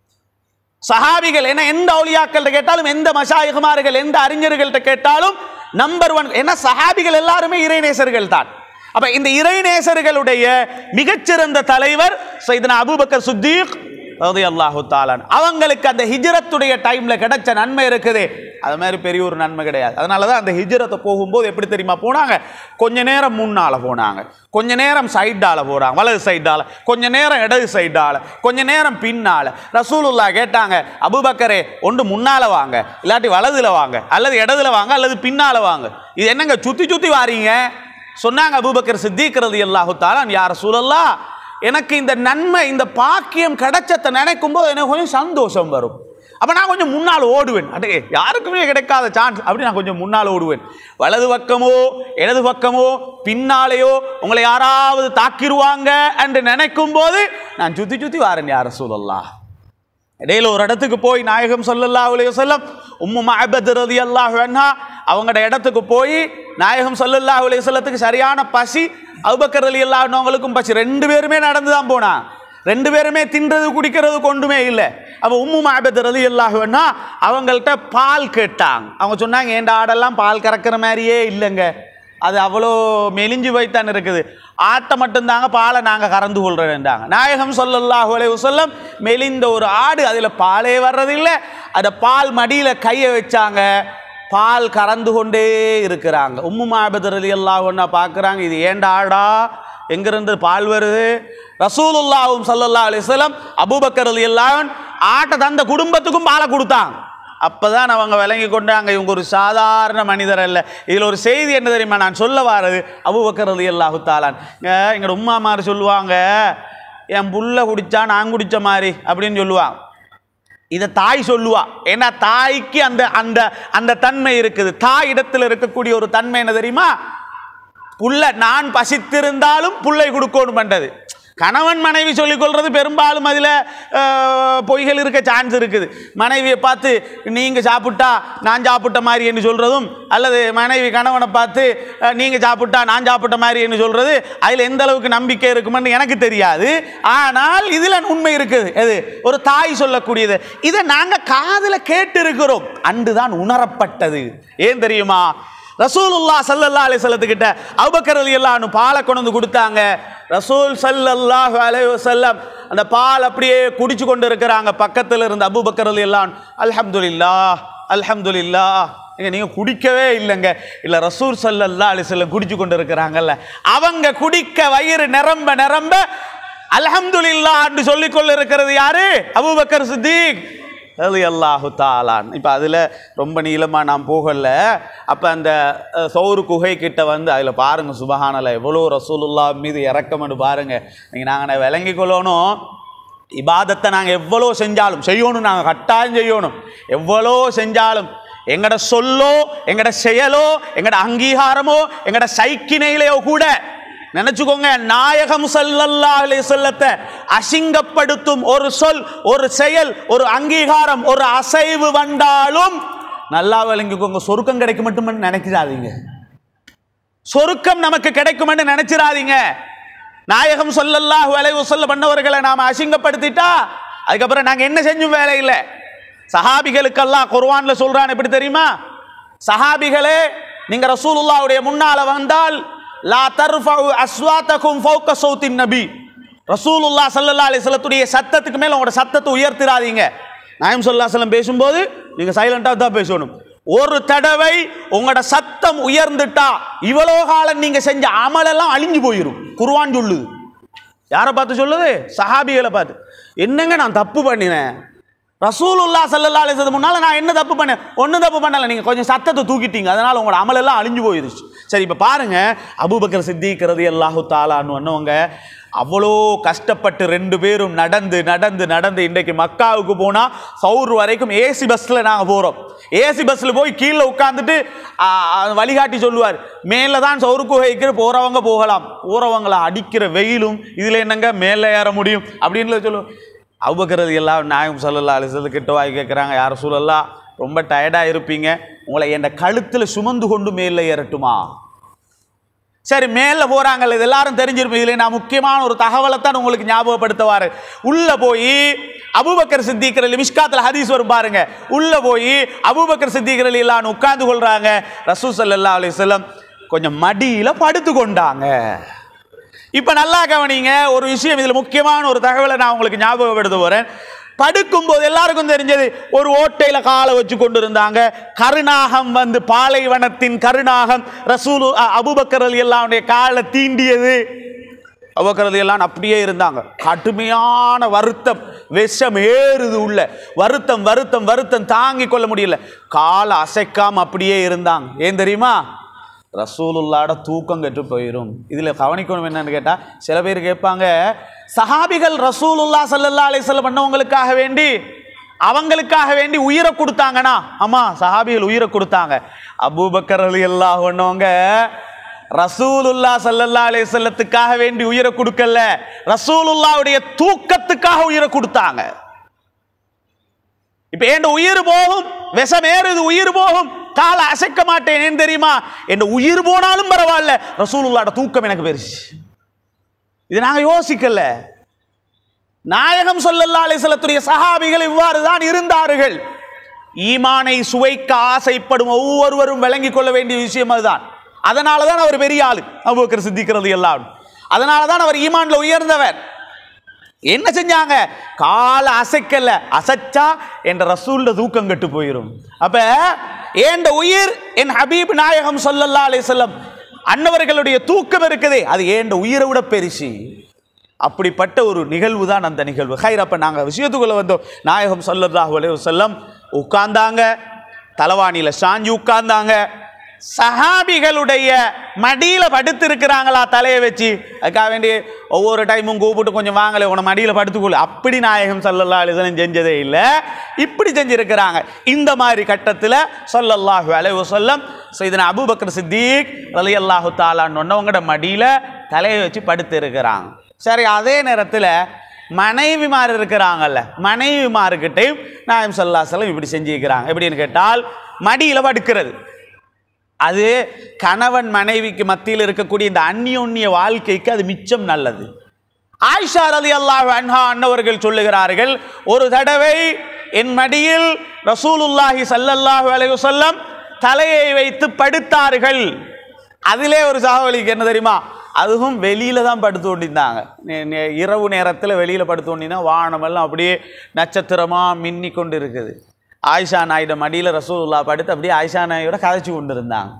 சஹாபிகள் என்ன எந்த அவுலியாக்கள்கிட்ட கேட்டாலும் எந்த மஷாயிகுமார்கள் எந்த அறிஞர்கள்ட்ட கேட்டாலும் நம்பர் ஒன் ஏன்னா சஹாபிகள் எல்லாருமே இறைநேசர்கள் தான் அப்ப இந்த இறைநேசர்களுடைய மிகச்சிறந்த தலைவர் சைதனா அபூபக்கர் சுத்தீக் ரலியல்லாஹு தாலான் அவங்களுக்கு அந்த ஹிஜ்ரத்துடைய டைம்ல கிடைச்ச நன்மை இருக்குது அது மாதிரி பெரிய ஒரு நன்மை கிடையாது அதனால தான் அந்த ஹிஜ்ரத்தை போகும்போது எப்படி தெரியுமா போனாங்க கொஞ்ச நேரம் முன்னால போனாங்க கொஞ்ச நேரம் சைடால போறாங்க வலது சைடால கொஞ்ச நேரம் இடது சைடால கொஞ்ச நேரம் பின்னால ரசூலுல்லா கேட்டாங்க அபுபக்கரே ஒன்று முன்னால வாங்க இல்லாட்டி வலதுல வாங்க அல்லது இடதுல வாங்க அல்லது பின்னால வாங்க இது என்னங்க சுத்தி சுத்தி வாரீங்க சொன்னாங்க அபூபக்கர் சித்திக்கிறது அல்லாஹு தாலான் யார் சூழல்லா எனக்கு இந்த நன்மை இந்த பாக்கியம் கிடைச்சத்தை நினைக்கும் போது எனக்கு கொஞ்சம் சந்தோஷம் வரும் அப்ப நான் கொஞ்சம் முன்னால் ஓடுவேன் அடே யாருக்குமே கிடைக்காத சான்ஸ் அப்படி நான் கொஞ்சம் முன்னால் ஓடுவேன் வலது பக்கமோ இடது பக்கமோ பின்னாலேயோ உங்களை யாராவது தாக்கிடுவாங்க என்று நினைக்கும் போது நான் சுத்தி சுத்தி வாரேன் யார சூழல்லாம் இடையில ஒரு இடத்துக்கு போய் நாயகம் ஸல்லல்லாஹு அலைஹி வஸல்லம் உம்மு மஅபத் ரலியல்லாஹு அன்ஹா அவங்களோட இடத்துக்கு போய் நாயகம் ஸல்லல்லாஹு அலைஹி வஸல்லத்துக்கு சரியான பசி அபூபக்கர் ரலியல்லாஹு அன்ஹுவங்களுக்கும் பசி ரெண்டு பேருமே நடந்து தான் போனா ரெண்டு பேருமே தின்றது குடிக்கிறது கொண்டுமே இல்லை அப்போ உம்மு மஅபத் ரலியல்லாஹு அன்ஹா அவங்கள்ட்ட பால் கேட்டாங்க அவங்க சொன்னாங்க ஏன்டா ஆடெல்லாம் பால் கறக்கிற மாதிரியே இல்லைங்க அது அவ்வளோ மெலிஞ்சு போய்த்தான் இருக்குது ஆட்டை மட்டும்தாங்க பாலை நாங்கள் கறந்து கொள்றோம்ன்றாங்க நாயகம் ஸல்லல்லாஹு அலைஹி வஸல்லம் மெலிந்த ஒரு ஆடு அதில் பாலே வர்றதில்லை அந்த பால் மடியில் கையை வச்சாங்க பால் கறந்து கொண்டே இருக்கிறாங்க உம்மு மாபதர் அலி அல்லாஹ் ஒன்றா பார்க்குறாங்க இது ஏண்டா ஆடா எங்கிருந்து பால் வருது ரசூலுல்லாஹும் ஸல்லல்லாஹு அலைஹி வஸல்லம் அபூபக்கர் அலி அல்லாஹன் ஆட்டை தந்த குடும்பத்துக்கும் பாலை கொடுத்தாங்க அப்பதான் அவங்க விளங்கி கொண்டாங்க இவங்க ஒரு சாதாரண மனிதர் அல்ல இதில் ஒரு செய்தி என்ன தெரியுமா நான் சொல்ல வாரது அபூபக்கர் அலி அல்லாஹு தாலான் எங்களோட உம்மா மாதிரி சொல்லுவாங்க என் புள்ள குடிச்சா நான் குடிச்ச மாதிரி அப்படின்னு சொல்லுவாங்க இதை தாய் சொல்லுவா ஏன்னா தாய்க்கு அந்த அந்த அந்த தன்மை இருக்குது தாய் இடத்துல இருக்கக்கூடிய ஒரு தன்மை என்ன தெரியுமா புள்ள நான் பசித்திருந்தாலும் புள்ளை கொடுக்கணும் பண்றது கணவன் மனைவி சொல்லிக் கொள்றது பெரும்பாலும் அதில் பொய்கள் இருக்க சான்ஸ் இருக்குது மனைவியை பார்த்து நீங்கள் சாப்பிட்டா நான் சாப்பிட்ட மாதிரி என்று சொல்கிறதும் அல்லது மனைவி கணவனை பார்த்து நீங்கள் சாப்பிட்டா நான் சாப்பிட்ட மாதிரி என்று சொல்கிறது அதில் எந்த அளவுக்கு நம்பிக்கை இருக்குமென்னு எனக்கு தெரியாது ஆனால் இதில் உண்மை இருக்குது எது ஒரு தாய் சொல்லக்கூடியது இதை நாங்கள் காதில் கேட்டு இருக்கிறோம் அன்றுதான் உணரப்பட்டது ஏன் தெரியுமா ரசூலுல்லா சல்லல்லா அலைஹி வஸல்லத்துக்கிட்ட அபூபக்கர் ரலியல்லாஹு பாலை கொண்டு வந்து கொடுத்தாங்க ரசூல் ஸல்லல்லாஹு அலைஹி வஸல்லம் அந்த பால் அப்படியே குடிச்சு கொண்டு இருக்கிறாங்க பக்கத்தில் இருந்த அபூபக்கர் ரலியல்லாஹு அல்ஹம்துலில்லாஹ் அல்ஹம்துலில்லாஹ் ஏங்க நீங்க குடிக்கவே இல்லைங்க இல்ல ரசூல் ஸல்லல்லாஹு அலைஹி வஸல்லம் குடிச்சு கொண்டு இருக்கிறாங்கல்ல அவங்க குடிக்க வயிறு நிரம்ப நிரம்ப அல்ஹம்துலில்லாஹ் என்று சொல்லிக் கொள்ள இருக்கிறது யாரு அபூபக்கர் சித்திக் ரலி அல்லாஹு தாலான் இப்போ அதில் ரொம்ப நீளமாக நான் போகல அப்போ அந்த அஹ், சௌரு குகை கிட்ட வந்து அதில் பாருங்க சுபஹானல்ல எவ்வளோ ரசூலுல்லா மீது இறக்கம்னு பாருங்க நீங்கள் நாங்கள் விளங்கி கொள்ளணும் இபாதத்தை நாங்கள் எவ்வளோ செஞ்சாலும் செய்யணும் நாங்கள் கட்டாயம் செய்யணும் எவ்வளோ செஞ்சாலும் எங்கட சொல்லோ எங்கட செயலோ எங்கட அங்கீகாரமோ எங்கட சைக்கினையிலையோ கூட நினைச்சுக்கோங்க நாயகம் ஸல்லல்லாஹு அலைஹி வஸல்லத்தை அசிங்கப்படுத்தும் ஒரு சொல் ஒரு செயல் ஒரு அங்கீகாரம் ஒரு அசைவு வந்தாலும் நல்லா விளங்கிக்கோங்க சொருக்கம் கிடைக்கும் மட்டும் நினைக்கிறாதீங்க சொருக்கம் நமக்கு கிடைக்கும்னு நினைச்சிடாதீங்க நாயகம் ஸல்லல்லாஹு அலைஹி வஸல்லம் பண்ணவர்களை நாம அசிங்கப்படுத்திட்டா அதுக்கப்புறம் நாங்க என்ன செஞ்சும் வேலை இல்லை சஹாபிகளுக்கெல்லாம் குர்ஆன்ல சொல்றான் எப்படி தெரியுமா சஹாபிகளே நீங்க ரசூலுல்லாஹ்வுடைய முன்னால வந்தால் லா தர்ஃபஉ அஸ்வாத்தகும் ஃபௌக சௌத்தின் நபி ரசூலுல்லாஹ் ஸல்லல்லாஹு அலைஹி வஸல்லத்துடைய சத்தத்துக்கு மேல உங்களோட சத்தத்தை உயர்த்திராதீங்க நாயம் ஸல்லல்லாஹு அலைஹி வஸல்லம் பேசும்போது நீங்க சைலண்டா தான் பேசணும் ஒரு தடவை உங்களோட சத்தம் உயர்ந்துட்டா இவ்வளோ காலம் நீங்க செஞ்ச அமலெல்லாம் அழிஞ்சு போயிடும் குர்ஆன் சொல்லுது யாரை பார்த்து சொல்லுது சஹாபிகளை பார்த்து என்னங்க நான் தப்பு பண்ணினேன் ரசூலுல்லா ஸல்லல்லாஹு அலைஹி வஸல்லம் முன்னால நான் என்ன தப்பு பண்ணேன் ஒன்றும் தப்பு பண்ணல நீங்க கொஞ்சம் சத்தத்தை தூக்கிட்டீங்க அதனால உங்களோட அமலெல்லாம் அழிஞ்சு போயிருச்சு சரி இப்போ பாருங்க அபூபக்கர் சித்திக்கிறது அல்லாஹு தாலான்னு வந்தவங்க அவ்வளோ கஷ்டப்பட்டு ரெண்டு பேரும் நடந்து நடந்து நடந்து இன்றைக்கு மக்காவுக்கு போனால் சவுர் வரைக்கும் ஏசி பஸ்ஸில் நாங்கள் போகிறோம் ஏசி பஸ்ஸில் போய் கீழே உட்காந்துட்டு ஆ, ஆ, வழிகாட்டி சொல்லுவார் மேலே தான் சவுரு குகைக்கு போகிறவங்க போகலாம் போகிறவங்களை அடிக்கிற வெயிலும் இதில் என்னங்க மேலே ஏற முடியும் அப்படின்னு சொல்லுவோம் அவுபக்கிறது எல்லாம் நாயம் சொல்லலா அலிசல் கிட்ட வாய் கேட்குறாங்க யார் சூழல்லா ரொம்ப டயர்டாக இருப்பீங்க உங்களை என் கழுத்தில் சுமந்து கொண்டு மேலே ஏறட்டுமா சரி மேலே போகிறாங்கல்ல இது எல்லாரும் தெரிஞ்சிருப்போம் இதில் நான் முக்கியமான ஒரு தகவலை தான் உங்களுக்கு ஞாபகப்படுத்துவார் உள்ளே போய் அபூபக்கர் சித்திக்கிறல் மிஷ்காத்தில் ஹதீஸ் வரும் பாருங்க உள்ளே போய் அபூபக்கர் சித்திக்கிறல் எல்லாம் உட்கார்ந்து கொள்றாங்க ரசூ ஸல்லல்லாஹு அலைஹி வஸல்லம் கொஞ்சம் மடியில் படுத்து கொண்டாங்க இப்போ நல்லா கவனிங்க ஒரு விஷயம் இதில் முக்கியமான ஒரு தகவலை நான் உங்களுக்கு ஞாபகப்படுத்த போகிறேன் படுக்கும்போது எல்லாருக்கும் தெரிஞ்சது ஒரு ஓட்டையில் காலை வச்சு கொண்டு இருந்தாங்க கருநாகம் வந்து பாலைவனத்தின் கருநாகம் ரசூலு அ- அபூபக்கர் அலி அல்லாவுடைய காலை தீண்டியது அபூபக்கர் அலி எல்லாம் அப்படியே இருந்தாங்க கடுமையான வருத்தம் விஷம் ஏறுது உள்ள வருத்தம் வருத்தம் வருத்தம் தாங்கிக் கொள்ள முடியல காலை அசைக்காம அப்படியே இருந்தாங்க ஏன் தெரியுமா ரசூலுல்லாட தூக்கம் கெட்டு போயிடும் இதில் கவனிக்கணும் என்னன்னு கேட்டால் சில பேர் கேட்பாங்க சஹாபிகள் ரசூலுல்லா ஸல்லல்லாஹு அலைஹி வஸல்லம் பண்ணவங்களுக்காக வேண்டி அவங்களுக்காக வேண்டி உயிரை கொடுத்தாங்கண்ணா ஆமா சஹாபிகள் உயிரை கொடுத்தாங்க அபூபக்கர் அலி அல்லாஹ் பண்ணவங்க ரசூலுல்லா ஸல்லல்லாஹு அலைஹி வஸல்லத்துக்காக வேண்டி உயிரை கொடுக்கல ரசூலுல்லாவுடைய தூக்கத்துக்காக உயிரை கொடுத்தாங்க இப்ப என் உயிர் போகும் விஷம் ஏறுது உயிர் போகும் காலை அசைக்க மாட்டேன் ஏன் தெரியுமா என் உயிர் போனாலும் பரவாயில்ல ரசூலுல்லாட தூக்கம் எனக்கு பெருசு இது நாங்க யோசிக்கல நாயகம் ஸல்லல்லாஹு அலைஹி வஸல்லத்துடைய சஹாபிகள் இவ்வாறு தான் இருந்தார்கள் ஈமானை சுவைக்க ஆசைப்படும் ஒவ்வொருவரும் விளங்கிக் கொள்ள வேண்டிய விஷயம் அதுதான் அதனால தான் அவர் பெரிய ஆளு அபூபக்கர் சித்திக்கிறது எல்லாம் அதனால தான் அவர் ஈமான்ல உயர்ந்தவர் என்ன செஞ்சாங்க காலை அசைக்கல அசைச்சா என்ற ரசூல்ல தூக்கம் கெட்டு போயிடும் அப்ப ஏண்ட உயிர் என் ஹபீப் நாயகம் ஸல்லல்லாஹு அலைஹி வஸல்லம் அன்னவர்களுடைய தூக்கம் இருக்குதே அது ஏண்ட உயிரை விட பெருசு அப்படிப்பட்ட ஒரு நிகழ்வு தான் அந்த நிகழ்வு ஹைர் அப்ப நாங்க விஷயத்துக்குள்ள வந்தோம் நாயகம் ஸல்லல்லாஹு அலைஹி வஸல்லம் உட்கார்ந்தாங்க தலவாணியில சாஞ்சி உட்கார்ந்தாங்க சஹாபிகளுடைய மடியில படுத்து இருக்கிறாங்களா தலையை வச்சு அதுக்காக வேண்டி ஒவ்வொரு டைமும் கூப்பிட்டு கொஞ்சம் வாங்கல உன மடியில படுத்துக்கொள்ளு அப்படி நாயகம் ஸல்லல்லாஹு அலைஹி வஸல்லம் செஞ்சதே இல்லை இப்படி செஞ்சிருக்கிறாங்க இந்த மாதிரி கட்டத்தில் ஸல்லல்லாஹு அலைஹி வஸல்லம் சையதுனா அபூபக்கர் சித்திக் ரலியல்லாஹு தாலான்னு ஒன்னவங்கட மடியில தலையை வச்சு படுத்து இருக்கிறாங்க சரி அதே நேரத்தில் மனைவிமார் இருக்கிறாங்கல்ல மனைவிமார்கிட்டையும் நாயம் சல்லாசலம் இப்படி செஞ்சுக்கிறாங்க எப்படின்னு கேட்டால் மடியில் படுக்கிறது அது கணவன் மனைவிக்கு மத்தியில் இருக்கக்கூடிய இந்த அந்நியோன்னிய வாழ்க்கைக்கு அது மிச்சம் நல்லது ஆயிஷா ரலி அல்லாஹ் அன்ஹா அன்னவர்கள் சொல்லுகிறார்கள் ஒரு தடவை என் மடியில் ரசூலுல்லாஹி ஸல்லல்லாஹு அலைஹி வஸல்லம் தலையை வைத்து படுத்தார்கள் அதிலே ஒரு சாவலிக்கு என்ன தெரியுமா அதுவும் வெளியில தான் படுத்து கொண்டிருந்தாங்க நே- நே- இரவு நேரத்தில் வெளியில படுத்து கொண்டிருந்தா வானமெல்லாம் அப்படியே நட்சத்திரமா மின்னி கொண்டு இருக்குது ஆயிஷா நாயிட மடியில் ரசூலுல்லா படுத்து அப்படியே ஆயிஷா நாயோட கதைச்சு கொண்டு இருந்தாங்க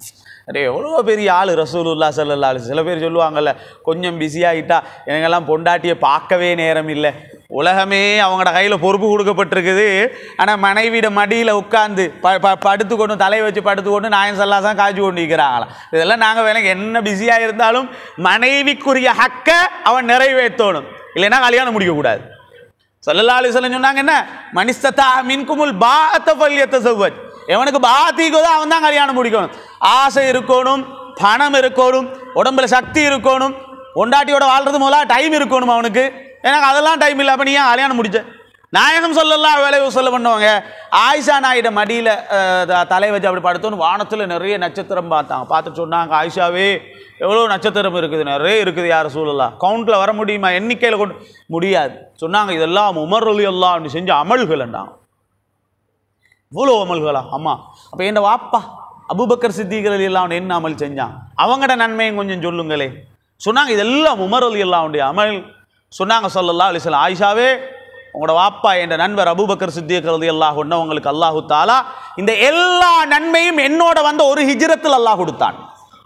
அடே எவ்வளோ பெரிய ஆள் ரசூலுல்லா ஸல்லல்லாஹு அலைஹி சில பேர் சொல்லுவாங்கல்ல கொஞ்சம் பிஸியாகிட்டா எனக்கெல்லாம் பொண்டாட்டியை பார்க்கவே நேரம் இல்லை உலகமே அவங்களோட கையில் பொறுப்பு கொடுக்கப்பட்டிருக்குது ஆனால் மனைவியோட மடியில் உட்காந்து ப ப படுத்துக்கொண்டு தலையை வச்சு படுத்துக்கொண்டு நாயன் சல்லாசம் காய்ச்சி கொண்டு இருக்கிறாங்களாம் இதெல்லாம் நாங்கள் வேலைக்கு என்ன பிஸியாக இருந்தாலும் மனைவிக்குரிய ஹக்கை அவன் நிறைவேற்றணும் இல்லைன்னா கல்யாணம் முடிக்கக்கூடாது சல்லல்லா அலிஸ்லம் சொன்னாங்க என்ன மனிஸ்ததா மின்குமுல் பாத்த பல்யத்த செவ்வத் எவனுக்கு பாத்திக்கோதோ அவன் தான் கல்யாணம் முடிக்கணும் ஆசை இருக்கணும் பணம் இருக்கணும் உடம்புல சக்தி இருக்கணும் பொண்டாட்டியோட வாழ்றது முதல்ல டைம் இருக்கணும் அவனுக்கு எனக்கு அதெல்லாம் டைம் இல்லை அப்போ நீ ஏன் கல்யாணம் முடிச்ச நாயகம் சொல்லலாம் வேலை சொல்ல பண்ணுவாங்க ஆயிஷா நாயிட மடியில் தலையை வச்சு அப்படி படுத்தோன்னு வானத்தில் நிறைய நட்சத்திரம் பார்த்தாங்க பார்த்து சொன்னாங்க ஆயிஷாவே எவ்வளோ நட்சத்திரம் இருக்குது நிறைய இருக்குது யார் சூழலா கவுண்டில் வர முடியுமா எண்ணிக்கையில் கொண்டு முடியாது சொன்னாங்க இதெல்லாம் உமர் அலி அல்லா அப்படி செஞ்ச அமல்கள்ண்டாங்க இவ்வளோ அமல்களா ஆமாம் அப்போ என் வாப்பா அபுபக்கர் சித்திகள் எல்லாம் அவன் என்ன அமல் செஞ்சான் அவங்களோட நன்மையும் கொஞ்சம் சொல்லுங்களே சொன்னாங்க இதெல்லாம் உமர் அலி அல்லாவுடைய அமல் சொன்னாங்க சொல்லல்லா அலிஸ்லாம் ஆயிஷாவே உங்களோட வாப்பா என்ற நண்பர் அபுபக்கர் சித்திக்கிறது எல்லாம் ஒன்று உங்களுக்கு அல்லாஹு தாலா இந்த எல்லா நன்மையும் என்னோட வந்த ஒரு ஹிஜ்ரத்தில் அல்லாஹ் கொடுத்தான்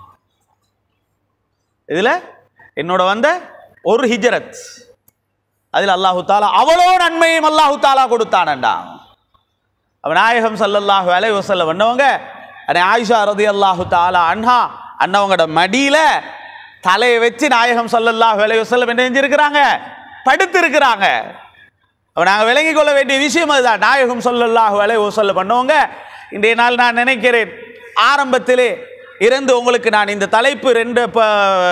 இதில் என்னோட வந்த ஒரு ஹிஜ்ரத் அதில் அல்லாஹு தாலா அவ்வளோ நன்மையும் அல்லாஹு தாலா கொடுத்தானண்டா அவன் நாயகம் சல்லல்லாஹு அலைஹி வஸல்லம் வந்தவங்க அண்ணே ஆயிஷா ரதி அல்லாஹு தாலா அன்ஹா அண்ணவங்களோட மடியில் தலையை வச்சு நாயகம் சல்லல்லாஹு அலைஹி வஸல்லம் என்ன செஞ்சிருக்கிறாங்க படுத்திருக்கிறாங்க அப்போ நாங்கள் விளங்கிக் கொள்ள வேண்டிய விஷயம் அதுதான் நாயகம் சொல்லல்லாஹு அலைஹி வஸல்லம் பண்ணவங்க இன்றைய நாள் நான் நினைக்கிறேன் ஆரம்பத்திலே இருந்து உங்களுக்கு நான் இந்த தலைப்பு ரெண்டு இப்போ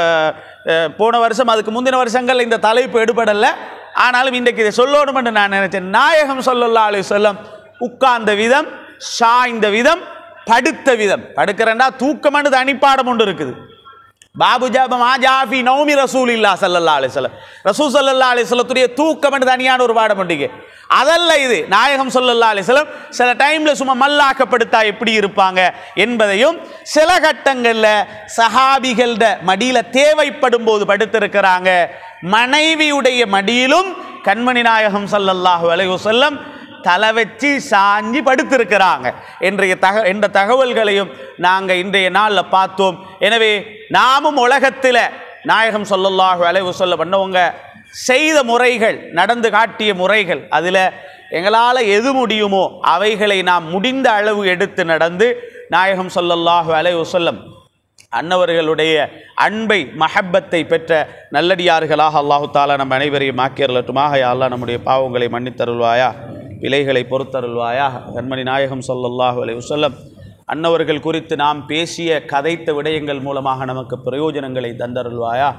போன வருஷம் அதுக்கு முந்தின வருஷங்கள் இந்த தலைப்பு எடுபடலை ஆனாலும் இன்றைக்கு இதை சொல்லணும்னு நான் நினைச்சேன் நாயகம் சொல்லல்லா அலைஹி வஸல்லம் உட்கார்ந்த விதம் சாய்ந்த விதம் படுத்த விதம் படுக்கிறேன்னா தூக்கம்னு தனிப்பாடம் ஒன்று இருக்குது பாபு ஜாபம் ஆஜாஃபி நௌமி ரசூல் இல்லா சல்லல்லா அலிஸ்லம் ரசூல் சல்லல்லா அலிஸ்லத்துடைய தூக்கம் தனியான ஒரு பாடம் உண்டுங்க அதல்ல இது நாயகம் சொல்லல்லா அலிஸ்லம் சில டைம்ல சும்மா மல்லாக்கப்படுத்தா எப்படி இருப்பாங்க என்பதையும் சில கட்டங்களில் சஹாபிகள மடியில தேவைப்படும் போது படுத்திருக்கிறாங்க மனைவியுடைய மடியிலும் கண்மணி நாயகம் சல்லல்லாஹு அலைஹி வஸல்லம் தலை வச்சு சாஞ்சி படுத்திருக்கிறாங்க இன்றைய தக என்ற தகவல்களையும் நாங்கள் இன்றைய நாளில் பார்த்தோம் எனவே நாமும் உலகத்தில் நாயகம் சொல்லல்லாஹு அலைவு சொல்ல பண்ணவங்க செய்த முறைகள் நடந்து காட்டிய முறைகள் அதில் எங்களால் எது முடியுமோ அவைகளை நாம் முடிந்த அளவு எடுத்து நடந்து நாயகம் சொல்லல்லாஹு அலைவு சொல்லம் அன்னவர்களுடைய அன்பை மஹப்பத்தை பெற்ற நல்லடியார்களாக அல்லாஹு தாலா நம்ம அனைவரையும் ஆக்கியரலட்டுமாக யா அல்லாஹ் நம்முடைய பாவங்களை மன்னித்தருள்வாயா பிழைகளை பொறுத்தருள்வாயா கண்மணி நாயகம் சொல்லல்லாஹு அலைஹி வஸல்லம் அன்னவர்கள் குறித்து நாம் பேசிய கதைத்த விடயங்கள் மூலமாக நமக்கு பிரயோஜனங்களை தந்தருள்வாயா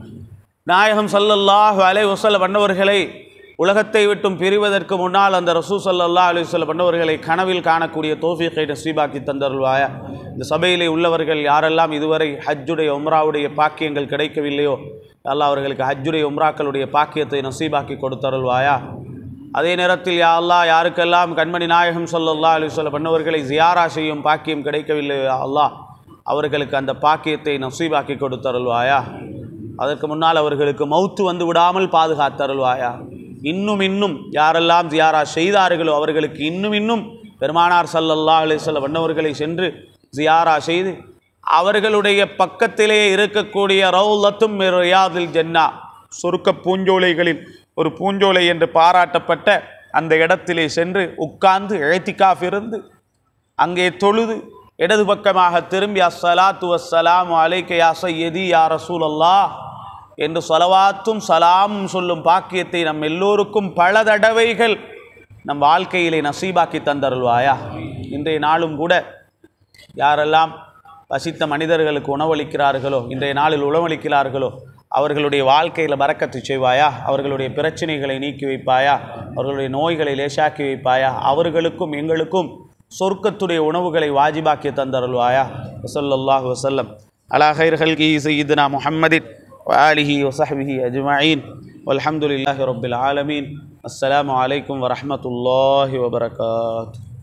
நாயகம் சல்லல்லாஹு அலைஹி வஸல்லம் அன்னவர்களை உலகத்தை விட்டும் பிரிவதற்கு முன்னால் அந்த ரசூ சல்லல்லாஹு அலைஹி வஸல்லம் அன்னவர்களை கனவில் காணக்கூடிய தோஃபீக்கை நசீபாக்கி தந்தருள்வாயா இந்த சபையிலே உள்ளவர்கள் யாரெல்லாம் இதுவரை ஹஜ்ஜுடைய உம்ராவுடைய பாக்கியங்கள் கிடைக்கவில்லையோ அல்லாஹ் அவர்களுக்கு ஹஜ்ஜுடைய உம்ராக்களுடைய பாக்கியத்தை நசீபாக்கி கொடுத்தருள்வாயா அதே நேரத்தில் யா அல்லாஹ் யாருக்கெல்லாம் கண்மணி நாயகம் சொல்லல்லா அலி சொல்ல பண்ணவர்களை ஜியாரா செய்யும் பாக்கியம் கிடைக்கவில்லை யா அல்லாஹ் அவர்களுக்கு அந்த பாக்கியத்தை நசீபாக்கி கொடுத்தருள்வாயா அதற்கு முன்னால் அவர்களுக்கு மௌத்து வந்து விடாமல் பாதுகாத்தருள்வாயா இன்னும் இன்னும் யாரெல்லாம் ஜியாரா செய்தார்களோ அவர்களுக்கு இன்னும் இன்னும் பெருமானார் சல்லல்லா அலி சொல்ல பண்ணவர்களை சென்று ஜியாரா செய்து அவர்களுடைய பக்கத்திலே இருக்கக்கூடிய ரவுலத்தும் ரியாதில் ஜன்னா சொருக்க பூஞ்சோலைகளில் ஒரு பூஞ்சோலை என்று பாராட்டப்பட்ட அந்த இடத்திலே சென்று உட்கார்ந்து இழைத்திக்காஃப் இருந்து அங்கே தொழுது இடது பக்கமாக திரும்பி அஸ்ஸலாத்து வஸ்ஸலாம் அலைக்க யா சையதி யா ரசூல் அல்லாஹ் என்று சொலவாத்தும் சலாமும் சொல்லும் பாக்கியத்தை நம் எல்லோருக்கும் பல தடவைகள் நம் வாழ்க்கையிலே நசீபாக்கி தந்தருள்வாயா இன்றைய நாளும் கூட யாரெல்லாம் பசித்த மனிதர்களுக்கு உணவளிக்கிறார்களோ இன்றைய நாளில் உணவளிக்கிறார்களோ அவர்களுடைய வாழ்க்கையில் பறக்கத்து செய்வாயா அவர்களுடைய பிரச்சனைகளை நீக்கி வைப்பாயா அவர்களுடைய நோய்களை லேசாக்கி வைப்பாயா அவர்களுக்கும் எங்களுக்கும் சொர்க்கத்துடைய உணவுகளை வாஜிபாக்கி தந்தருள்வாயா வசல்லாஹு வசல்லம் அலா ஹைர் ஹல்கி சையீதுனா முஹம்மதின் وآله وصحبه أجمعين والحمد لله رب العالمين السلام عليكم ورحمة الله وبركاته